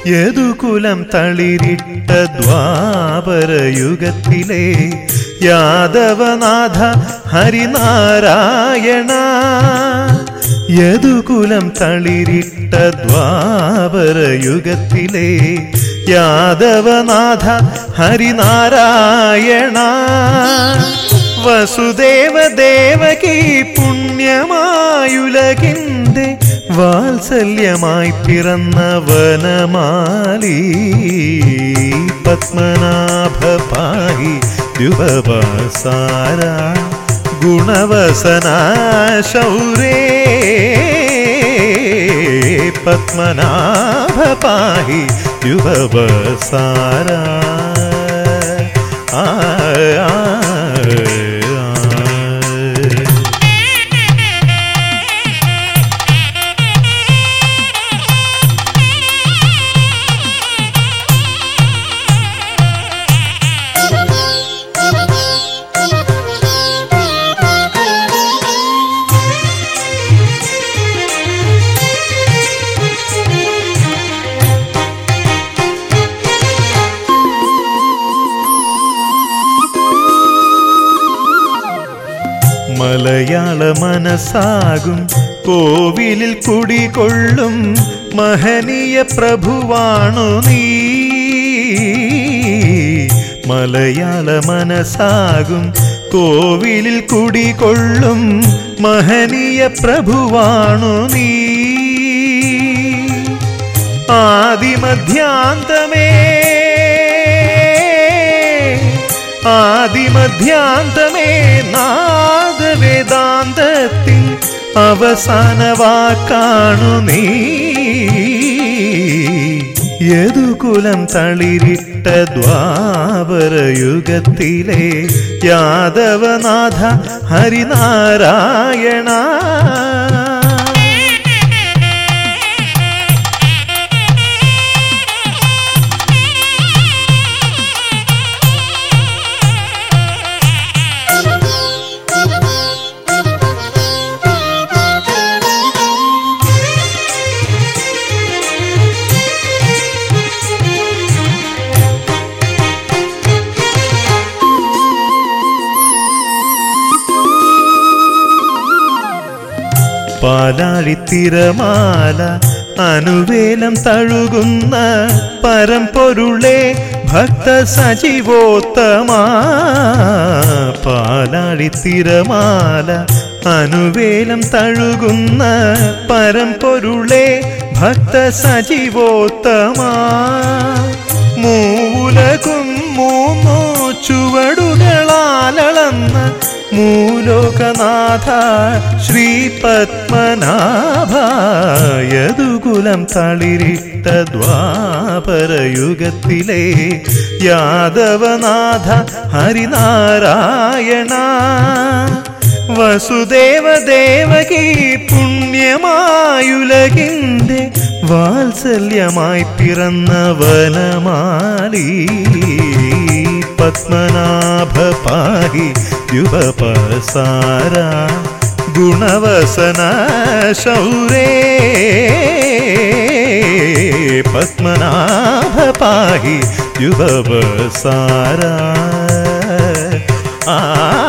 യദുകുലം തളിരിട്ട ദ്വാപരയുഗത്തിലെ യാദവനാഥ ഹരിനാരായണ യദുകുലം തളിരിട്ട ദ്വാപരയുഗത്തിലെ യാദവനാഥ ഹരിനാരായണ വസുദേവ ദേവകി പുണ്യമായുലകിന്റെ വാത്സല്യമായി പിറന്ന വനമാലി പത്മനാഭ പാഹി ദ്യുപസാര ഗുണവസന ശൗരേ പത്മനാഭ പാഹി ദ്യുപസാര ആ ആ, ആ. മലയാള മനസ്സാകും കോവിലിൽ കുടികൊള്ളും മഹനീയ പ്രഭുവാണു നീ മലയാള മനസ്സാകും കോവിലിൽ കുടികൊള്ളും മഹനീയ പ്രഭുവാണു നീ ആദിമധ്യാന്തമേ ആദിമധ്യാന്തമേ നാദവേദാന്തത്തിൽ അവസാന വാക്കാണു നീ യദുകുലം തളിരിട്ട ദ്വാപരയുഗത്തിലെ യാദവനാഥ ഹരിനാരായണ പാലാഴിത്തിരമാല അനുവേലം തഴുകുന്ന പരമ്പൊരുളെ ഭക്ത സജീവോത്തമാ പാലാഴിത്തിരമാല അനുവേലം തഴുകുന്ന പരമ്പൊരുളെ ഭക്ത സജീവോത്തമാ മൂലകും മൂന്നോ ചുവടുകളാലളന്ന മൂലോകനാഥ ശ്രീ പത്മനാഭ യദുകുലം തളിരിട്ട ദ്വാപരയുഗത്തിലെ യാദവനാഥ ഹരിനാരായണ വസുദേവ ദേവകി പുണ്യമായുലകിന്റെ വാത്സല്യമായി പിറന്ന വനമാലി പത്മനാഭ പാഹി യുവപസാര ഗുണവസന ശൗരേ പത്മനാഭ പാഹി യുവപസാര ആ